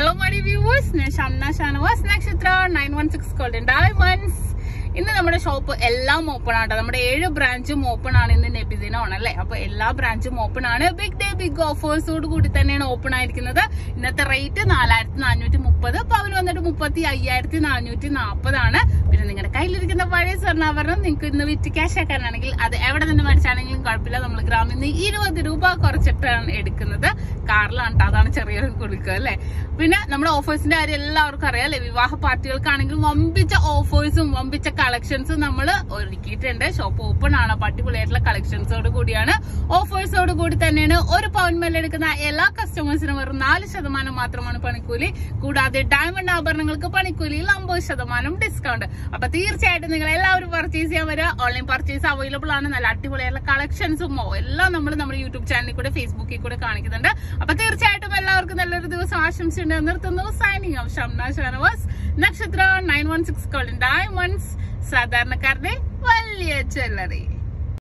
Hello മണി viewers ഞാൻ Shamna Shanavas Nakshatra nine one six golden diamonds ഇന്ന് നമ്മുടെ ഷോപ്പ് എല്ലാം ഓപ്പൺ ആണ് നമ്മുടെ ഏഴ് ബ്രാഞ്ചും ഓപ്പൺ ആണ് ഇന്ന് നബിദിനമാണ് അല്ലേ അപ്പൊ എല്ലാ ബ്രാഞ്ചും ഓപ്പൺ ആണ് ബിഗ് ഡേ ബിഗ് ഓഫേഴ്സോട് കൂടി തന്നെയാണ് ഓപ്പൺ ആയിരിക്കുന്നത് ഇന്നത്തെ റേറ്റ് നാലായിരത്തി നാനൂറ്റി മുപ്പത് പവൻ വന്നിട്ട് മുപ്പത്തി അയ്യായിരത്തി നാനൂറ്റി നാൽപ്പതാണ് പിന്നെ നിങ്ങളുടെ കയ്യിലിരിക്കുന്ന പഴയ സ്വർണ്ണാഭരണം നിങ്ങൾക്ക് ഇന്ന് വിറ്റ് ക്യാഷ് ആക്കാനാണെങ്കിൽ അത് എവിടെ നിന്ന് മേടിച്ചാണെങ്കിലും കുഴപ്പമില്ല നമ്മൾ ഗ്രാമിൽ നിന്ന് ഇരുപത് രൂപ കുറച്ചിട്ടാണ് എടുക്കുന്നത് കാറിലാണ് ട്ടോ. അതാണ് ചെറിയൊരു കുടുക്കുക അല്ലേ പിന്നെ നമ്മുടെ ഓഫേഴ്സിന്റെ കാര്യം എല്ലാവർക്കും അറിയാം അല്ലെ വിവാഹ പാർട്ടികൾക്കാണെങ്കിലും വമ്പിച്ച ഓഫേഴ്സും വമ്പിച്ച കളക്ഷൻസും നമ്മൾ ഒരുക്കിയിട്ടുണ്ട് ഷോപ്പ് ഓപ്പൺ ആണ് അപ്പൊ അടിപൊളിയായിട്ടുള്ള കളക്ഷൻസോട് കൂടിയാണ് ഓഫേഴ്സോട് കൂടി തന്നെയാണ് ഒരു പവൻ മേലെ എടുക്കുന്ന എല്ലാ കസ്റ്റമേഴ്സിനും വെറും നാല് ശതമാനം മാത്രമാണ് പണിക്കൂലി കൂടാതെ ഡയമണ്ട് ആഭരണങ്ങൾക്ക് പണിക്കൂലിയിൽ അമ്പത് ശതമാനം ഡിസ്കൗണ്ട് അപ്പൊ തീർച്ചയായിട്ടും നിങ്ങൾ എല്ലാവരും പർച്ചേസ് ചെയ്യാൻ വരിക ഓൺലൈൻ പർച്ചേസ് അവൈലബിൾ ആണ് നല്ല അടിപൊളിയായിട്ടുള്ള കളക്ഷൻസും എല്ലാം നമ്മൾ നമ്മുടെ യൂട്യൂബ് ചാനലിൽ കൂടെ ഫേസ്ബുക്കിൽ കൂടെ കാണിക്കുന്നുണ്ട് അപ്പൊ തീർച്ചയായിട്ടും എല്ലാവർക്കും നല്ലൊരു ദിവസം ആശംസിച്ചുകൊണ്ട് നിർത്തുന്നു signing off Shamna Shanavas Nakshatra nine one six golden diamonds സാധാരണക്കാരുടെ വലിയ ജ്വല്ലറി